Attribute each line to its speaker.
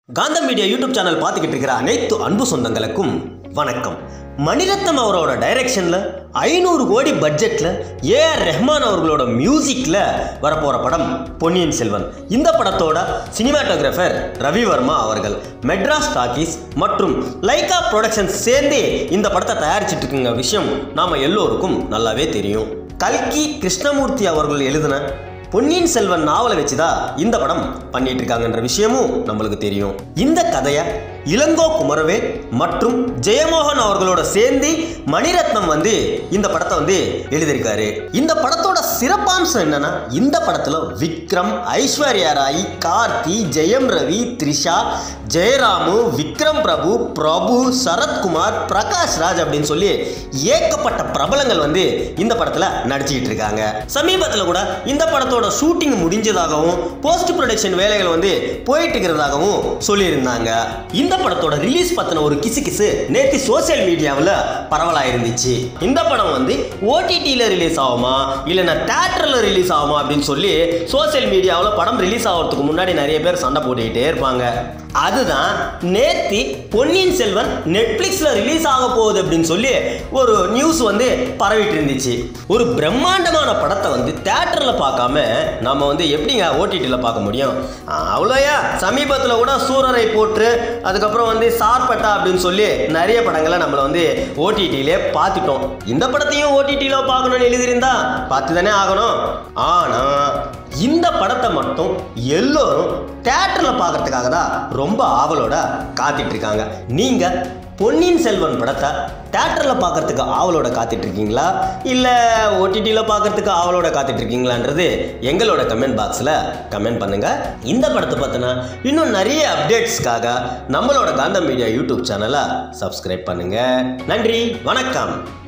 Speaker 1: காந்தம் media YouTube channel பார்த்துக்கிட்டு இருக்கிற அனைத்து அன்பு சொந்தங்களுக்கும் வணக்கம் மணிரத்னம் அவரோட டைரக்ஷனில் ஐநூறு கோடி பட்ஜெட்டில் ஏஆர் ரெஹ்மான் அவர்களோட மியூசிக்கில் வரப்போகிற படம் பொன்னியின் செல்வன் இந்த படத்தோட சினிமாட்டோகிராஃபர் ரவி வர்மா அவர்கள் மெட்ராஸ் டாக்கீஸ் மற்றும் லைகா ப்ரொடக்ஷன்ஸ் சேர்ந்து இந்த படத்தை தயாரிச்சிட்டு இருக்குங்க விஷயம் நாம் எல்லோருக்கும் நல்லாவே தெரியும் கல்கி கிருஷ்ணமூர்த்தி அவர்கள் எழுதின பொன்னியின் செல்வன் நாவலை வச்சுதான் இந்த படம் பண்ணிட்டு இருக்காங்கன்ற விஷயமும் நம்மளுக்கு தெரியும் இந்த கதையை இளங்கோ குமரவேல் மற்றும் ஜெயமோகன் அவர்களோட சேர்ந்து மணிரத்னம் வந்து இந்த படத்தை வந்து எழுதியிருக்காரு இந்த படத்தோட சிறப்பாம்சம் என்னன்னா இந்த படத்துல விக்ரம் ஐஸ்வர்யா ராய் கார்த்தி ஜெயம் ரவி த்ரிஷா ஜெயராமு விக்ரம் பிரபு பிரபு சரத்குமார் பிரகாஷ் ராஜ் அப்படின்னு சொல்லி ஏகப்பட்ட பிரபலங்கள் வந்து இந்த படத்துல நடிச்சுக்கிட்டு இருக்காங்க சமீபத்துல கூட இந்த படத்தோட ஷூட்டிங் முடிஞ்சதாகவும் போஸ்ட் ப்ரொடக்ஷன் வேலைகள் வந்து போயிட்டு இருக்கிறதாகவும் சொல்லியிருந்தாங்க இந்த படத்தோட ரிலீஸ் பத்தின ஒரு கிசு கிசு நேற்று சோசியல் மீடியாவில் பரவலாக இருந்துச்சு இந்த படம் வந்து ஓடிடியில் ரிலீஸ் ஆகுமா இல்லைன்னா தேட்டரில் ரிலீஸ் ஆகுமா அப்படின்னு சொல்லி சோசியல் மீடியாவில் படம் ரிலீஸ் ஆகிறதுக்கு முன்னாடி நிறைய பேர் சண்டை போட்டுக்கிட்டே இருப்பாங்க அதுதான் நேத்தி பொன்னியின் செல்வன் நெட்ஃப்ளிக்ஸில் ரிலீஸ் ஆக போகுது அப்படின்னு சொல்லி ஒரு நியூஸ் வந்து பரவிட்டு இருந்துச்சு ஒரு பிரம்மாண்டமான படத்தை வந்து தேட்டரில் பார்க்காம நம்ம வந்து எப்படிங்க ஓடிடியில் பார்க்க முடியும் அவ்வளோயா சமீபத்தில் கூட சூரரை போட்டு அதுக்கப்புறம் வந்து சார்பட்டா அப்படின்னு சொல்லி நிறைய படங்களை நம்மளை வந்து ஓடிடியிலே பார்த்துட்டோம் இந்த படத்தையும் ஓடிடியில் பார்க்கணும்னு எழுதியிருந்தா பார்த்து தானே ஆகணும் ஆனால் இந்த படத்தை மட்டும் எல்லோரும் தேட்டரில் பார்க்கறதுக்காக தான் ரொம்ப ஆவலோட காத்துட்டு இருக்காங்க நீங்கள் பொன்னியின் செல்வன் படத்தை தேட்டரில் பார்க்கறதுக்கு ஆவலோட காத்துட்டு இருக்கீங்களா இல்லை ஓடிடியில் பார்க்கறதுக்கு ஆவலோட காத்துட்டு இருக்கீங்களான்றது எங்களோட கமெண்ட் பாக்ஸில் கமெண்ட் பண்ணுங்க இந்த படத்தை பார்த்தினா இன்னும் நிறைய அப்டேட்ஸ்க்காக நம்மளோட காந்தம் மீடியா யூடியூப் சேனலை சப்ஸ்கிரைப் பண்ணுங்க நன்றி வணக்கம்